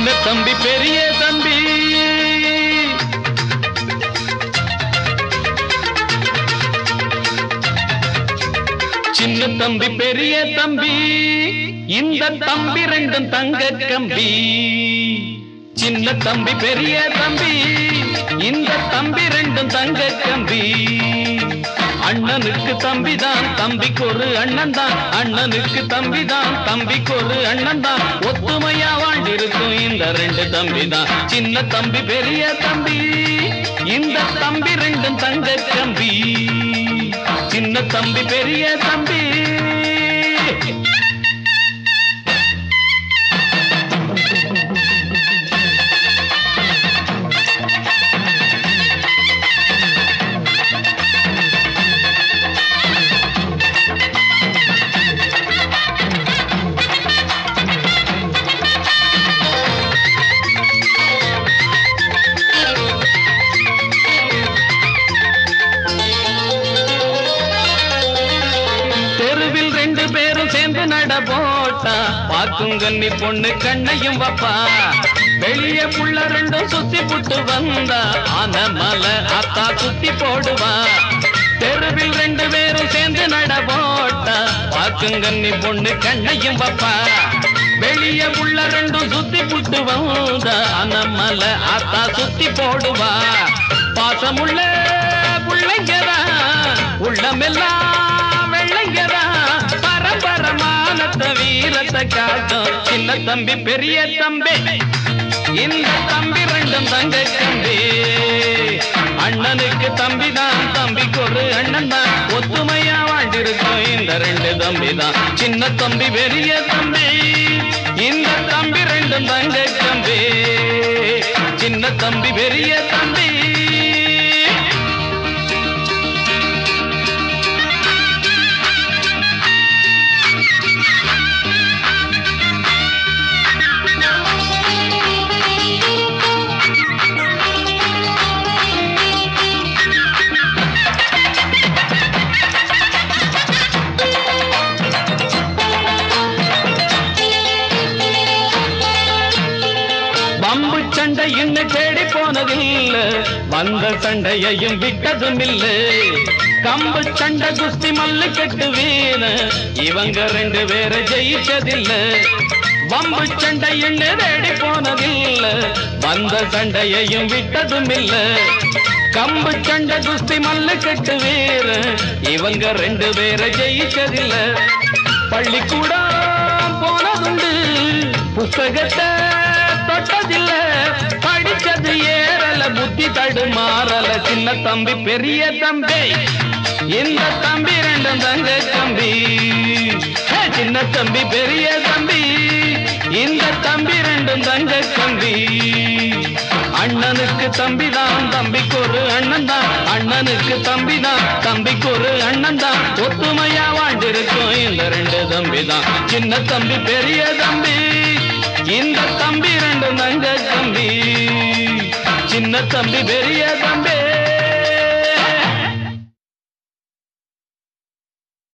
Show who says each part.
Speaker 1: சின்ன தம்பி பெரிய தம்பி சின்ன தம்பி பெரிய தம்பி இந்த தம்பி ரெண்டும் தங்க கம்பி சின்ன தம்பி பெரிய தம்பி இந்த தம்பி ரெண்டும் தங்க கம்பி அண்ணனுக்கு தம்பிதான் தம்பிக்கு ஒரு அண்ணன் தான் அண்ணனுக்கு தம்பிதான் தம்பிக்கு ஒரு அண்ணன் தான் ஒத்துமையா வாழ்ந்திருக்கும் இந்த ரெண்டு தம்பி தான் சின்ன தம்பி பெரிய தம்பி இந்த தம்பி ரெண்டும் தங்க கம்பி சின்ன தம்பி பெரிய தம்பி தெருவில் ரெண்டு பேரும் சேர்ந்து நட போட்டா பாக்கும் கன்னி பொண்ணு கண்ணையும் வப்பா வெளிய புள்ள ரெண்டும் சுத்தி புட்டு வந்தா ஆன மலை அத்தா சுத்தி போடுவா தெருவில் ரெண்டு பேரும் சேர்ந்து நட போட்டா பாக்கும் கன்னி பொண்ணு கண்ணையும் வப்பா வெளிய புள்ள ரெண்டும் சுத்தி புட்டு வந்தா ஆன மலை அத்தா சுத்தி போடுவா பாசமுள்ள புள்ளைங்கதான் உள்ளமெல்லாம் வெள்ளைங்கதா பரபரமானத்த வீரத்தை காட்டும் சின்ன தம்பி பெரிய தம்பி இந்த தம்பி ரெண்டும் தங்க தம்பி அண்ணனுக்கு தம்பி தான் தம்பிக்கு ஒரு அண்ணன் தான் ஒத்துமையா வாழ்ந்திருக்கும் இந்த ரெண்டு தம்பி தான் சின்ன தம்பி பெரிய தம்பி இந்த தம்பி ரெண்டும் தங்க தம்பி சின்ன தம்பி பெரிய தம்பி பம்பு சண்டை இன்னும் தேடி போனதில்ல வந்த சண்டையையும் விட்டதும் இல்ல கம்பு சண்டை குஸ்தி மல்லு கட்டு வீண இவங்க ரெண்டு பேரை ஜெயிச்சதில்ல வம்பு சண்டை இன்னும் தேடி போனதில்ல வந்த சண்டையையும் விட்டதும் இல்ல கம்பு சண்டை குஸ்தி மல்லு கட்டு வீர இவங்க ரெண்டு பேரை ஜெயிச்சதில்ல பள்ளிக்கூடம் போனதுண்டு புத்தகத்தை தொட்டதில்ல படிச்சது ஏறல புத்தி தடுமாறல சின்ன தம்பி பெரிய தம்பி இந்த தம்பி ரெண்டும் தங்க தம்பி ஹே, சின்ன தம்பி பெரிய தம்பி இந்த தம்பி ரெண்டும் தங்க தம்பி அண்ணனுக்கு தம்பி தான் தம்பிக்கு ஒரு அண்ணன் தான் அண்ணனுக்கு தம்பி தான் தம்பிக்கு ஒரு அண்ணன் தான் ஒத்துமையா வாழ்ந்திருக்கும் இந்த ரெண்டு தம்பி தான் சின்ன தம்பி பெரிய தம்பி இந்த தம்பி ரெண்டு தங்க தம்பி சின்ன தம்பி பெரிய தம்பி